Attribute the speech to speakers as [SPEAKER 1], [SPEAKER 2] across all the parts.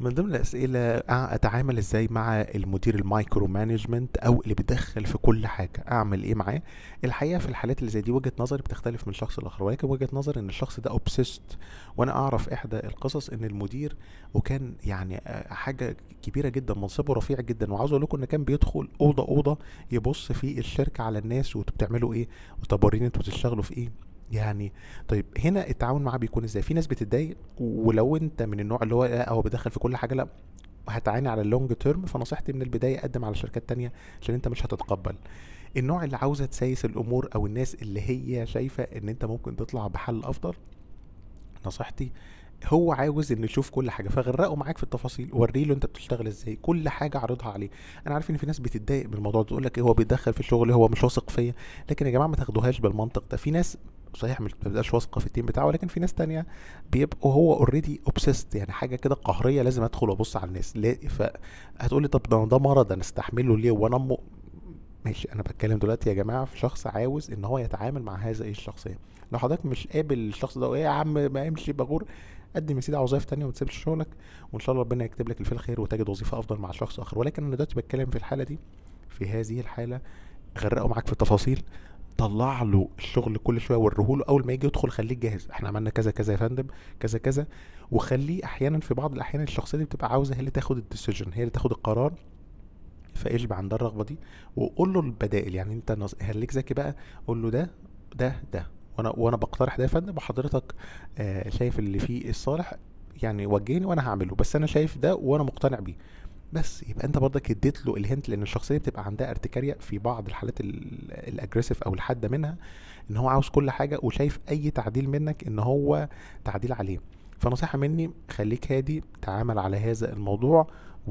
[SPEAKER 1] من ضمن الأسئلة أ- أتعامل إزاي مع المدير المايكرو مانجمنت أو اللي بيدخل في كل حاجة أعمل إيه معاه الحقيقة في الحالات اللي زي دي وجهة نظري بتختلف من شخص لآخر ولكن وجهة نظري إن الشخص ده أوبسيست وأنا أعرف إحدى القصص إن المدير وكان يعني آه، حاجة كبيرة جدا منصبه رفيع جدا وعاوز أقول لكم إن كان بيدخل أوضة أوضة يبص في الشركة على الناس وانتوا بتعملوا إيه وطب وريني انتوا بتشتغلوا في إيه يعني طيب هنا التعامل معاه بيكون ازاي في ناس بتتضايق ولو انت من النوع اللي هو لا هو بيدخل في كل حاجه لا هتعاني على اللونج تيرم فنصيحتي من البدايه قدم على شركات تانية عشان انت مش هتتقبل النوع اللي عاوزه تسايس الامور او الناس اللي هي شايفه ان انت ممكن تطلع بحل افضل نصيحتي هو عاوز انه يشوف كل حاجه فغرقه معاك في التفاصيل وري له انت بتشتغل ازاي كل حاجه عرضها عليه انا عارف ان في ناس بتتضايق من الموضوع ده تقول لك إيه هو بيتدخل في الشغل هو مش واثق فيا لكن يا جماعه ما تاخدوهاش بالمنطق ده في ناس صحيح مش بتبقاش واثقه في التيم بتاعه ولكن في ناس تانية بيبقوا هو اوريدي اوبسيست يعني حاجه كده قهريه لازم ادخل وابص على الناس لا فهتقول لي طب ده ده مرض انا استحمله ليه وانا م... ماشي انا بتكلم دلوقتي يا جماعه في شخص عاوز ان هو يتعامل مع هذه الشخصيه لو حضرتك مش قابل الشخص ده ايه يا عم ما امشي بغور قدم يا سيدي على وظائف تانية وما تسيبش شغلك وان شاء الله ربنا يكتب لك الفيل خير وتجد وظيفه افضل مع شخص اخر ولكن انا دلوقتي بتكلم في الحاله دي في هذه الحاله غرقه معاك في التفاصيل طلع له الشغل كل شويه وريه له اول ما يجي يدخل خليك جاهز احنا عملنا كذا كذا يا فندم كذا كذا وخليه احيانا في بعض الاحيان الشخصيه دي بتبقى عاوزه هي اللي تاخد الديسيجن هي اللي تاخد القرار فاشبع عندها الرغبه دي وقول له البدائل يعني انت نص... خليك ذكي بقى قول له ده ده ده وانا وانا بقترح ده يا فندم وحضرتك آه شايف اللي فيه الصالح يعني وجهني وانا هعمله بس انا شايف ده وانا مقتنع بيه بس يبقى انت برضك اديت له الهنت لان الشخصيه بتبقى عندها ارتكاريه في بعض الحالات الاجريسيف او الحاده منها ان هو عاوز كل حاجه وشايف اي تعديل منك ان هو تعديل عليه فنصيحه مني خليك هادي تعامل على هذا الموضوع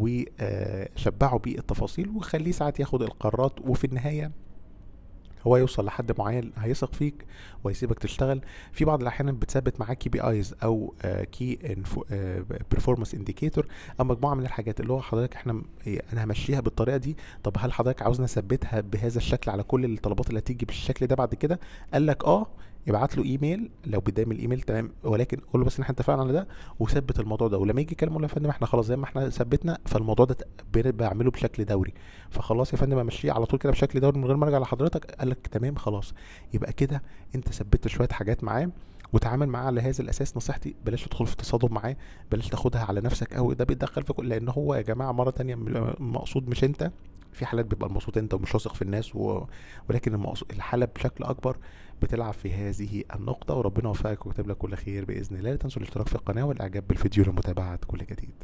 [SPEAKER 1] وشبعه بالتفاصيل وخليه ساعات ياخد القرارات وفي النهايه هو يوصل لحد معين هيثق فيك ويسيبك تشتغل في بعض الاحيان بتثبت معاك كي بي ايز او كي بيرفورمانس انديكيتور او مجموعه من الحاجات اللي هو حضرتك احنا م- إيه، انا همشيها بالطريقه دي طب هل حضرتك عاوزنا نثبتها بهذا الشكل على كل الطلبات اللي هتيجي بالشكل ده بعد كده قال لك اه ابعت له ايميل لو بدام الايميل تمام ولكن قول له بس ان احنا اتفقنا على ده وثبت الموضوع ده ولما يجي يكلمه يقول له يا فندم احنا خلاص زي ما احنا ثبتنا فالموضوع ده ت- بعمله بشكل دوري فخلاص يا فندم امشيه على طول كده بشكل دوري من غير ما ارجع لحضرتك قال لك تمام خلاص يبقى كده انت ثبتت شويه حاجات معاه وتعامل معاه على هذا الاساس نصيحتي بلاش تدخل في تصادم معاه بلاش تاخدها على نفسك قوي ده بيتدخل في كل لان هو يا جماعه مره تانية م- المقصود مش انت في حالات بيبقى المقصود انت ومش واثق في الناس و... ولكن المقصود الحاله بشكل اكبر بتلعب في هذه النقطه وربنا يوفقك ويكتب لك كل خير باذن الله لا تنسوا الاشتراك في القناه والاعجاب بالفيديو لمتابعه كل جديد